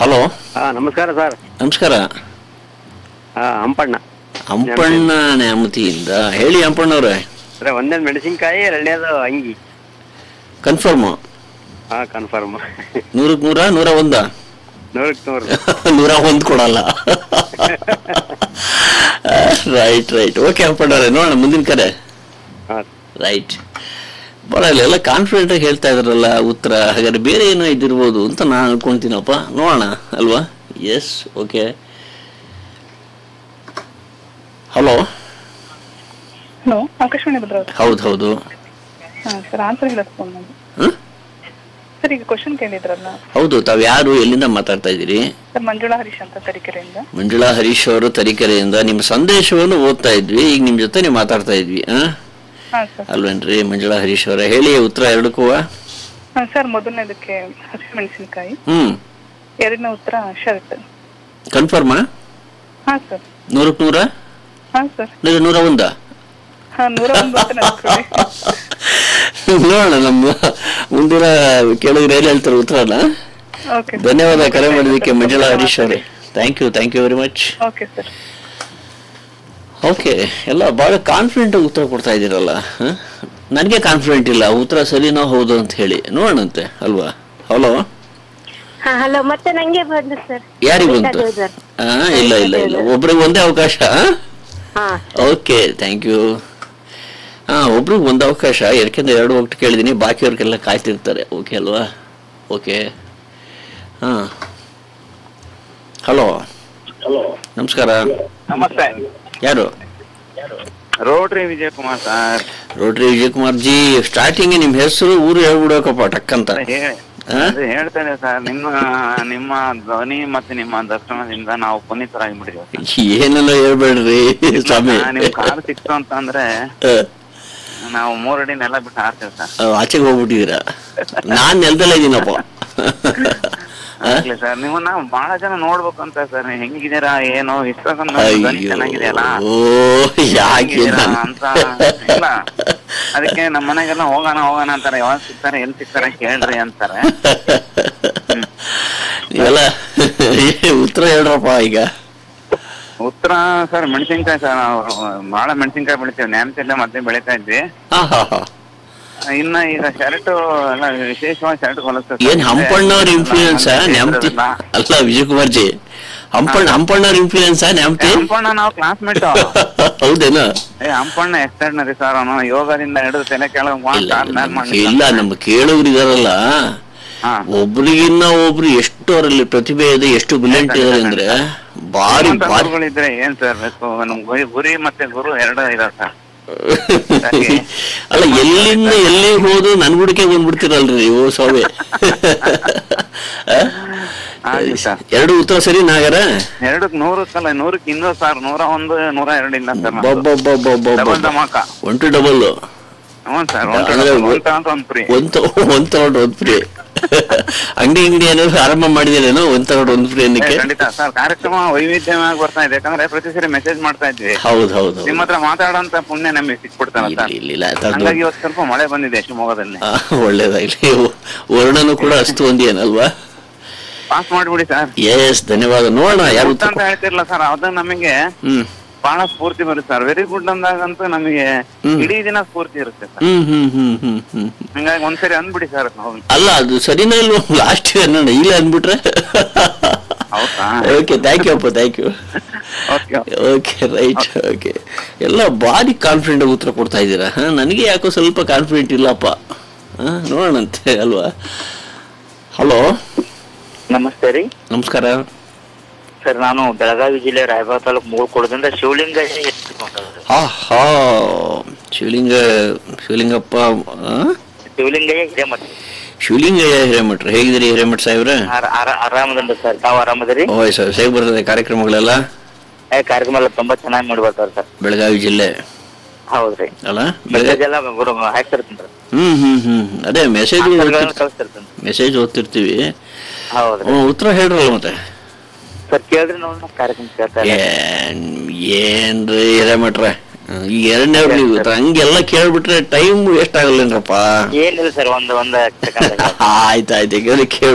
Hello ಹಾ ನಮಸ್ಕಾರ sir ನಮಸ್ಕಾರ ಹಾ ಹಂಪಣ್ಣ ಹಂಪಣ್ಣ ನ್ಯಾಮತಿಯಿಂದ ಹೇಳಿ ಹಂಪಣ್ಣವ್ರೆ ಸರ್ ಒಂದೇದು ಮೆಣಸಿನ್ಕಾಯಿ ಎರಡನೇದು ಅಂಗಿ ಕನ್ಫರ್ಮ್ ಹಾ ಕನ್ಫರ್ಮ್ ನೂರಕ್ಕೆ ನೂರ ನೂರ ಒಂದ ನೂರಕ್ಕೆ ನೂರು ನೂರ ಒಂದು ಕೊಡಲ್ಲ ರೈಟ್ ರೈಟ್ ಓಕೆ ಹಂಪಣ್ಣವ್ರೆ ನೋಡೋಣ ಮುಂದಿನ ಕರೆ ಹಾ ರೈಟ್ ಬಹಳ ಎಲ್ಲ ಕಾನ್ಫಿಡೆಂಟ್ ಆಗಿ ಹೇಳ್ತಾ ಇದ್ರಲ್ಲ ಉತ್ತರ ಹಾಗಾದ್ರೆ ಬೇರೆ ಏನೋ ಇದಿರ್ಬೋದು ಅಂತ ನಾನು ಅನ್ಕೊಂತೀನಪ್ಪ ನೋಡೋಣ ಅಲ್ವಾ yes okay hello hello Akashvani Bhadravati ಹೌದು ಹೌದು ಹಾಂ ಸರ್ ಆನ್ಸರ್ ಹೇಳಕ್ ಫೋನ್ ಮಾಡಿ ಹ್ಮ್? ಸರ್ ಈಗ ಕ್ವಶನ್ ಕೇಳಿದ್ರಲ್ಲ ಹೌದು ತಾವು ಯಾರು ಎಲ್ಲಿಂದ ಮಾತಾಡ್ತಾ ಇದ್ದೀರಿ ಸರ್ ಮಂಜುಳಾ ಹರೀಶ್ ಅಂತ ತರೀಕೆರೆಯಿಂದ ಮಂಜುಳಾ ಹರೀಶ್ ಅವರು ತರೀಕೆರೆಯಿಂದ ನಿಮ್ಮ ಸಂದೇಶವನ್ನು ಓದ್ತಾ ಇದ್ವಿ ಈಗ ನಿಮ್ಮ ಜೊತೆ ನೀವು ಮಾತಾಡ್ತಾ ಇದ್ವಿ ಆ? ಹಾಂ ಸರ್ ಅಲ್ವೇನ್ರಿ ಮಂಜುಳಾ ಹರೀಶ್ ಅವರೇ ಹೇಳಿ ಉತ್ತರ ಎರಡಕ್ಕೂ ಹಾಂ ಸರ್ ಮೊದಲನೇದಕ್ಕೆ ಹಸಿಮೆಣಸಿನಕಾಯಿ ಹ್ಮ್ ಎರಡನೇ ಉತ್ತರ ಶರ್ಟ್ ಕನ್ಫರ್ಮಾ ಹಾಂ ಸರ್ ನೂರಕ್ಕೆ ನೂರ ಹಾಂ ಸರ್ ಇಲ್ಲ ನೂರ ಒಂದ ಹಾಂ ನೂರ ಒಂದು ಅಂತ ನೆನ್ಸ್ಕೊಳ್ಳಿ ನೋಡೋಣ ನಮ್ಮ ಮುಂದಿನ ಕೇಳಿದ್ರೆ ಏನ್ ಹೇಳ್ತಾರೆ ಉತ್ತರನ ಓಕೆ ಧನ್ಯವಾದ ಕರೆ ಮಾಡಿದ್ದಕ್ಕೆ ಮಂಜುಳಾ ಹರೀಶ್ ಅವರೇ thank you thank you very much okay sir okay ಎಲ್ಲ ಬಹಳ ಕಾನ್ಫಿಡೆಂಟ್ ಉತ್ತರ ಕೊಡ್ತಾ ಇದ್ದೀರಲ್ಲ ನನಗೆ ಕಾನ್ಫಿಡೆಂಟ್ ಇಲ್ಲ ಉತ್ತರ ಸರಿನೋ ಹೌದು ಅಂತ ಹೇಳಿ ನೋಡೋಣಂತೆ ಅಲ್ವಾ ಹಲೋ ಹಾ ಹಲೋ ಮತ್ತೆ ನಂಗೆ ಬಂದು ಸರ್ ಯಾರಿಗೆ ಬಂತು ಸರ್ ಆ, ಇಲ್ಲ ಇಲ್ಲ ಇಲ್ಲ ಒಬ್ರಿಗೆ ಒಂದೇ ಅವಕಾಶ ಹಾ ಓಕೆ ಥ್ಯಾಂಕ್ ಯು ಹಾ ಒಬ್ರಿಗೆ ಒಂದು ಅವಕಾಶ ಯಾಕೆಂದ್ರೆ ಎರಡು ಒಟ್ಟು ಕೇಳಿದ್ದೀನಿ ಬಾಕಿಯವ್ರಿಗೆಲ್ಲ ಕಾಯ್ತಿರ್ತಾರೆ ಓಕೆ ಅಲ್ವಾ ಓಕೆ ಹಾ ಹಲೋ ನಮಸ್ಕಾರ ನಮಸ್ತೆ ಯಾರು Rotary Vijay Kumar sir Rotary Vijayakumar ji starting ನಿಮ್ಮ ಹೆಸರು ಊರು ಹೇಳ್ಬಿಡೋಕಪ್ಪ ಟಕ್ ಅಂತ ಹೇಳಿ ಹಾ? ಅದೇ ಹೇಳ್ತೇನೆ ಸರ್ ನಿಮ್ಮ ನಿಮ್ಮ ಧ್ವನಿ ಮತ್ತೆ ನಿಮ್ಮ ದರ್ಶನದಿಂದ ನಾವು ಪುನೀತರಾಗಿ ಬಿಟ್ಟಿದ್ದೇವೆ ಏನೆಲ್ಲ ಹೇಳ್ಬೇಡ್ರಿ ಸ್ವಾಮಿ ನಿಮ್ ಕಾರ್ ಸಿಕ್ತು ಅಂತ ಅಂದ್ರೆ ಆ, ನಾವು ಮೂರಡಿ ನೆಲ ಬಿಟ್ಟು ಹಾರ್ತೇವೆ ಸರ್ ಆ, ಆಚೆಗೆ ಹೋಗ್ಬಿಟ್ಟಿದ್ದೀರಾ ನಾನ್ ನೆಲದಲ್ಲೇ ಇದ್ದೀನಪ್ಪ ಆಗ್ಲಿ ಸರ್ ನಿಮ್ಮನ್ನ ಬಹಳ ಜನ ನೋಡ್ಬೇಕು ಅಂತ ಸರ್ ಹೆಂಗಿದ್ದೀರಾ ಏನು ಇಷ್ಟೊಂದು ಧ್ವನಿ ಚೆನ್ನಾಗಿದೆಯಲ್ಲ ಅಯ್ಯೋ ಯಾಕೆ ಹೆಂಗಿದ್ದೀರಾ ನಾನು- ಅಂತ ಇಲ್ಲ ಅದಕ್ಕೆ ನಮ್ಮ ಮನೆಗೆಲ್ಲ ಹೋಗೋಣ ಹೋಗೋಣ ಅಂತಾರೆ ಯಾವಾಗ ಸಿಗ್ತಾರೆ ಎಲ್ಲಿ ಸಿಗ್ತಾರೆ ಕೇಳ್ರಿ ಅಂತಾರೆ ನೀವೆಲ್ಲ ಉತ್ತರ ಹೇಳ್ರಪ್ಪ ಈಗ ಉತ್ತರ ಸರ್ ಮೆಣಸಿನ್ಕಾಯಿ ಸರ್ ನಾವು ಬಹಳ ಮೆಣಸಿನ್ಕಾಯಿ ಬೆಳಿತೀವಿ ನ್ಯಾಮತಿಲ್ಲ ಮತ್ತೆ ಬೆಳಿತಾ ಇದ್ವಿ ಹಾ ಹಾ ಹಾ ಇನ್ನ ಈಗ ಶರ್ಟ್ ಎಲ್ಲ ವಿಶೇಷವಾಗಿ ಶರ್ಟ್ ಹೊಲಿಸ್ತೇವೆ ಏನ್ ಹಂಪಣ್ಣವ್ರ ಇನ್ಫ್ಲೂಯೆನ್ಸ್ ನ್ಯಾಮತಿ ಅಲ್ಲ ವಿಜಯಕುಮಾರ್ ಜಿ ಹಂಪಣ್ಣ ಹಂಪಣ್ಣವ್ರ ಇನ್ಫ್ಲೂಯೆನ್ಸ್ ನ್ಯಾಮತಿ ಹಂಪಣ್ಣ ನಾವು ಕ್ಲಾಸ್ಮೇಟ್ ಹೌದೇನಾ ಏ ಹಂಪಣ್ಣ ಎಕ್ಸ್ಟರ್ನರಿ ಸರ್ ಅವನು ಯೋಗದಿಂದ ಹಿಡಿದು ತಲೆ ಕೆಳಗೆ ಇಲ್ಲ ನಮ್ಗೆ ಇಲ್ಲ ನಮ್ಮ ಕೇಳೋರು ಇದಾರಲ್ಲ ಹಾ ಒಬ್ರಿಗಿನ್ನ ಒಬ್ರು ಎಷ್ಟು ಅವರಲ್ಲಿ ಪ್ರತಿಭೆ ಇದೆ ಎಷ್ಟು ಬ್ರಿಲಿಯಂಟ್ ಇದಾರೆ ಅಂದ್ರೆ ಭಾರಿ ಶ್ರೀಮಂತ ಭಾರಿ ಗುರುಗಳಿದ್ರೆ ಏನ್ ಸರ್ ಬೇಕು ನಮ್ ಗುರಿ- ಗುರಿ ಮತ್ತೆ ಗುರು ಎರಡು ಇದಾವೆ ಸರ್ ಅಲ್ಲ ಎಲ್ಲಿಂದ ಎಲ್ಲಿ ಹೋದ್ರು ನನ್ಗುಡಿಕೆ ಬಂದ್ಬಿಡ್ತೀರಲ್ರಿ ನೀವು ಸ್ವಾಮಿ ಆಗ್ಲಿ ಸರ್ ಎರಡು ಉತ್ತರ ಸರಿ ನಾಗರ ಎರಡಕ್ಕೆ ನೂರಕ್ಕಲ್ಲ ನೂರಕ್ಕೆ ಇನ್ನೂರು ಸರ್ ನೂರ ಒಂದು ನೂರ ಎರಡು ಇಲ್ಲ ಸರ್ ಡಬಲ್ ಧಮಾಕ ಒನ್ ಟು ಡಬಲ್ ಹ್ಞೂ ಸರ್ ಅಂದ್ರೆ ಒಂದು ಅಂತ ಒಂದು ಫ್ರೀ ಒಂದ್ ತ- ಒಂದ್ ತಗೊಂಡು ಒಂದ್ ಫ್ರೀ ಅಂಗಡಿ ಅಂಗಡಿ ಏನಾದ್ರು ಆರಂಭ ಮಾಡಿದೇನೇನೋ ಒಂದ್ ತಗೊಂಡು ಒಂದ್ ಫ್ರೀ ಏ, ಅನ್ನಕ್ಕೆ ಖಂಡಿತ ಸರ್ ಕಾರ್ಯಕ್ರಮ ವೈವಿಧ್ಯವಾಗಿ ಬರ್ತಾ ಇದೆ ಯಾಕಂದ್ರೆ ಪ್ರತಿ ಸರಿ ಮೆಸೇಜ್ ಮಾಡ್ತಾ ಇದ್ವಿ ಹೌದು ಹೌದು ನಿಮ್ಮ ಹತ್ರ ಮಾತಾಡೋಂತ ಪುಣ್ಯ ನಮಗೆ ಸಿಕ್ಬಿಡ್ತಾನ ಇಲ್ಲ ಸರ್ ಇಲ್ಲ ಇಲ್ಲ ಅದು- ಹಂಗಾಗಿ ಇವತ್ತು ಸ್ವಲ್ಪ ಮಳೆ ಬಂದಿದೆ ಶಿವಮೊಗ್ಗದಲ್ಲಿ ಆ, ಒಳ್ಳೇದಾಗ್ಲಿ ವರ್ಣನು ಕೂಡ ಅಷ್ಟು ಒಂದೇನಲ್ವಾ ಪಾಸ್ ಮಾಡ್ಬಿಡಿ ಸರ್ ಎಸ್ ಧನ್ಯವಾದ ನೋಡೋಣ ಯಾರು ಗುಡ್ ಉತ್ತರ ಅಂತ ಹೇಳ್ತಿರ್ಲ ಸರ್ ಅದು ನಮಗೆ ಹ್ಮ್ ಬಹಳ ಸ್ಫೂರ್ತಿ ಬರುತ್ತೆ ಸರ್ ವೆರಿ ಗುಡ್ ಅಂದಾಗಂತೂ ನಮಗೆ ಹ್ಮ್. ಇಡೀ ದಿನ ಸ್ಫೂರ್ತಿ ಇರುತ್ತೆ ಸರ್ ಹ್ಮ್ ಹ್ಮ್ ಹ್ಮ್ ಹ್ಮ್ ಹ್ಮ್ ಹಂಗಾಗಿ ಒಂದ್ಸರಿ ಅಂದ್ಬಿಡಿ ಸರ್ ಹೌದು ಅಲ್ಲ ಅದು ಸರಿನಾ ಇಲ್ವೋ ಲಾಸ್ಟ್ ಅನ್ನೋಣ ಇಲ್ಲ ಅಂದ್ಬಿಟ್ರೆ ಹೌದಾ ಓಕೆ ಥ್ಯಾಂಕ್ ಯು ಅಪ್ಪ thank you okay okay right okay ಎಲ್ಲ ಭಾರಿ ಕಾನ್ಫಿಡೆಂಟ್ ಉತ್ತರ ಕೊಡ್ತಾ ಇದ್ದೀರಾ ಹಾ, ನನಗೆ ಯಾಕೋ ಸ್ವಲ್ಪ ಕಾನ್ಫಿಡೆಂಟ್ ಇಲ್ಲಪ್ಪ ಹಾ, ನೋಡೋಣಂತೆ ಅಲ್ವಾ ಹಲೋ ನಮಸ್ತೆ ರೀ ನಮಸ್ಕಾರ ಸರ್ ನಾನು ಬೆಳಗಾವಿ ಜಿಲ್ಲೆ ರಾಯಬಾಗ ತಾಲೂಕು ಮೂಳ್ಕೊಡದಿಂದ ಶಿವಲಿಂಗ ಎಷ್ಟು ಮಾತಾಡೋದು? ಹಾ ಹಾ ಶಿವಲಿಂಗ ಶಿವಲಿಂಗಪ್ಪ ಆ? ಶಿವಲಿಂಗಯ್ಯ ಹಿರೇಮಠ ಶಿವಲಿಂಗಯ್ಯ ಹಿರೇಮಠ್ರ ಹೇಗಿದ್ದೀರಿ ಹಿರೇಮಠ್ ಸಾಹೇಬ್ರೆ ಆರ- ಆರ- ಆರಾಮದಿಂದ ಸರ್ ತಾವು ಆರಾಮದಿರಿ ಓ ಸರ್ ಹೇಗೆ ಬರ್ತದೆ ಕಾರ್ಯಕ್ರಮಗಳೆಲ್ಲ ಏ, ಕಾರ್ಯಕ್ರಮ ಎಲ್ಲ ತುಂಬಾ ಚೆನ್ನಾಗಿ ಮಾಡಿ ಬರ್ತಾರೆ ಸರ್ ಬೆಳಗಾವಿ ಜಿಲ್ಲೆ ಹೌದ್ರಿ ಅಲ್ಲ ಬೆಳಗಾವಿ ಮೆಸೇಜ್ ಎಲ್ಲ ಗುರು ಹಾಕ್ತಿರ್ತೀನಿ ಹ್ಮ್ ಹ್ಮ್ ಹ್ಮ್ ಅದೇ ಮೆಸೇಜ್ ಕಳಿಸ್ತಿರ್ತೀನಿ ಮೆಸೇಜ್ ಓದ್ತಿರ್ತೀವಿ ಹೌದ್ರಿ ಹ್ಮ್, ಉತ್ತರ ಹೇಳ್ರಲ್ಲ ಮತ್ತೆ ಸರ್ ಕೇಳ್ರಿ ನೋಡೋಣ ಕಾರ್ಯಕ್ರಮ ಕೇಳ್ತಾ ಇಲ್ಲ ಏನ್ ಏನ್ರಿ ಹಿರೇಮಠ್ರೆ ಈ ಎರಡನೇ ನೀವು ಹಂಗೆಲ್ಲ ಕೇಳ್ಬಿಟ್ರೆ ಟೈಮ್ ವೇಸ್ಟ್ ಆಗಲ್ಲೇನ್ರಪ್ಪ ಏನಿಲ್ಲ ಸರ್ ಒಂದ್ ಒಂದ್ ಸೆಕೆಂಡ್ ಆಯ್ತಾಯ್ತು ಕೇಳಿ